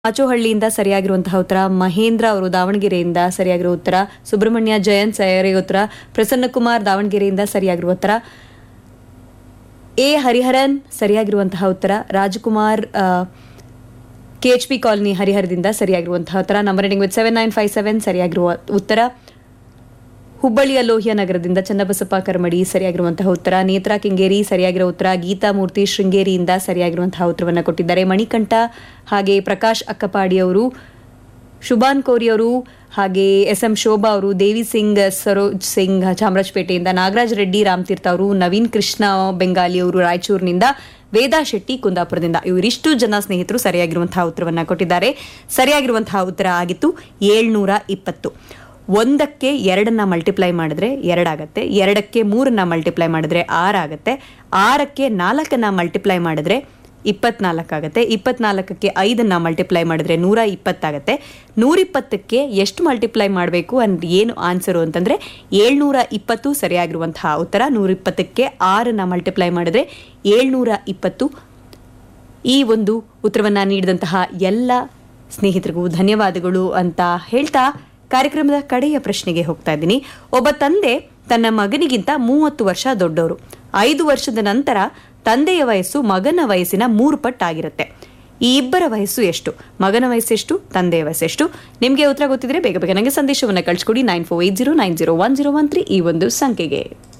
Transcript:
ಆಚೋಹಳ್ಳಿಯಿಂದ ಸರಿಯಾಗಿರುವಂತಹ ಉತ್ತರ ಮಹೇಂದ್ರ ಅವರು ದಾವಣಗೆರೆಯಿಂದ ಸರಿಯಾಗಿರುವ ಉತ್ತರ ಸುಬ್ರಹ್ಮಣ್ಯ ಜಯಂತ್ ಸರಿಯಾಗಿರುವ ಉತ್ತರ ಪ್ರಸನ್ನಕುಮಾರ್ ದಾವಣಗೆರೆಯಿಂದ ಸರಿಯಾಗಿರುವ ಉತ್ತರ ಎ ಹರಿಹರನ್ ಸರಿಯಾಗಿರುವಂತಹ ಉತ್ತರ ರಾಜಕುಮಾರ್ ಕೆಎಚ್ಪಿ ಕಾಲನಿ ಹರಿಹರದಿಂದ ಸರಿಯಾಗಿರುವಂತಹ ಉತ್ತರ number ending with seven nine five seven ಸರಿಯಾಗಿರುವ ಉತ್ತರ ಹುಬ್ಬಳ್ಳಿಯ ಲೋಹಿಯ ನಗರದಿಂದ ಚನ್ನಬಸಪ್ಪ ಕರ್ಮಡಿ ಸರಿಯಾಗಿರುವಂತಹ ಉತ್ತರ ನೇತ್ರಾ ಕೆಂಗೇರಿ ಸರಿಯಾಗಿರೋ ಉತ್ತರ ಗೀತಾ ಮೂರ್ತಿ ಶೃಂಗೇರಿಯಿಂದ ಸರಿಯಾಗಿರುವಂತಹ ಉತ್ತರವನ್ನು ಕೊಟ್ಟಿದ್ದಾರೆ ಮಣಿಕಂಠ ಹಾಗೆ ಪ್ರಕಾಶ್ ಅಕ್ಕಪಾಡಿ ಅವರು ಶುಭಾನ್ ಕೋರಿ ಅವರು ಹಾಗೆ ಎಸ್ ಎಂ ಶೋಭಾ ಅವರು ದೇವಿ ಸಿಂಗ್ ಸರೋಜ್ ಸಿಂಗ್ ಚಾಮರಾಜಪೇಟೆಯಿಂದ ನಾಗರಾಜ್ ರೆಡ್ಡಿ ರಾಮತೀರ್ಥ ಅವರು ನವೀನ್ ಕೃಷ್ಣ ಬೆಂಗಾಲಿ ಅವರು ರಾಯಚೂರಿನಿಂದ ವೇದಾ ಶೆಟ್ಟಿ ಕುಂದಾಪುರದಿಂದ ಇವರಿಷ್ಟು ಜನ ಸ್ನೇಹಿತರು ಸರಿಯಾಗಿರುವಂತಹ ಉತ್ತರವನ್ನ ಕೊಟ್ಟಿದ್ದಾರೆ ಸರಿಯಾಗಿರುವಂತಹ ಉತ್ತರ ಆಗಿತ್ತು ಏಳ್ನೂರ ಇಪ್ಪತ್ತು ಒಂದಕ್ಕೆ ಎರಡನ್ನ ಮಲ್ಟಿಪ್ಲೈ ಮಾಡಿದ್ರೆ ಎರಡಾಗತ್ತೆ ಎರಡಕ್ಕೆ ಮೂರನ್ನ ಮಲ್ಟಿಪ್ಲೈ ಮಾಡಿದ್ರೆ ಆರಾಗತ್ತೆ ಆರಕ್ಕೆ ನಾಲ್ಕನ್ನ ಮಲ್ಟಿಪ್ಲೈ ಮಾಡಿದ್ರೆ ಇಪ್ಪತ್ನಾಲ್ಕಾಗತ್ತೆ ಇಪ್ಪತ್ನಾಲ್ಕಕ್ಕೆ ಐದನ್ನ ಮಲ್ಟಿಪ್ಲೈ ಮಾಡಿದ್ರೆ ನೂರ ಇಪ್ಪತ್ತಾಗತ್ತೆ ನೂರಿಪ್ಪತ್ತಕ್ಕೆ ಎಷ್ಟು ಮಲ್ಟಿಪ್ಲೈ ಮಾಡಬೇಕು ಅಂದ್ ಏನು ಆನ್ಸರು ಅಂತಂದ್ರೆ ಏಳ್ನೂರ ಇಪ್ಪತ್ತು ಸರಿಯಾಗಿರುವಂತಹ ಉತ್ತರ ನೂರಿಪ್ಪತ್ತಕ್ಕೆ ಆರನ್ನ ಮಲ್ಟಿಪ್ಲೈ ಮಾಡಿದ್ರೆ ಏಳ್ನೂರ ಇಪ್ಪತ್ತು ಈ ಒಂದು ಉತ್ತರವನ್ನ ನೀಡಿದಂತಹ ಎಲ್ಲ ಸ್ನೇಹಿತರಿಗೂ ಧನ್ಯವಾದಗಳು ಅಂತ ಹೇಳ್ತಾ ಕಾರ್ಯಕ್ರಮದ ಕಡೆಯ ಪ್ರಶ್ನೆಗೆ ಹೋಗ್ತಾ ಇದ್ದೀನಿ ಒಬ್ಬ ತಂದೆ ತನ್ನ ಮಗನಿಗಿಂತ ಮೂವತ್ತು ವರ್ಷ ದೊಡ್ಡವರು ಐದು ವರ್ಷದ ನಂತರ ತಂದೆಯ ವಯಸ್ಸು ಮಗನ ವಯಸ್ಸಿನ ಮೂರು ಪಟ್ಟಾಗಿರುತ್ತೆ ಈ ಇಬ್ಬರ ವಯಸ್ಸು ಎಷ್ಟು ಮಗನ ವಯಸ್ಸೆಷ್ಟು ತಂದೆಯ ವಯಸ್ಸೆಷ್ಟು ನಿಮಗೆ ಉತ್ತರ ಗೊತ್ತಿದ್ರೆ ಬೇಗ ಬೇಗ ನನಗೆ ಸಂದೇಶವನ್ನು ಕಳಿಸ್ಕೊಡಿ nine four eight zero nine zero one zero one three ಈ ಒಂದು ಸಂಖ್ಯೆಗೆ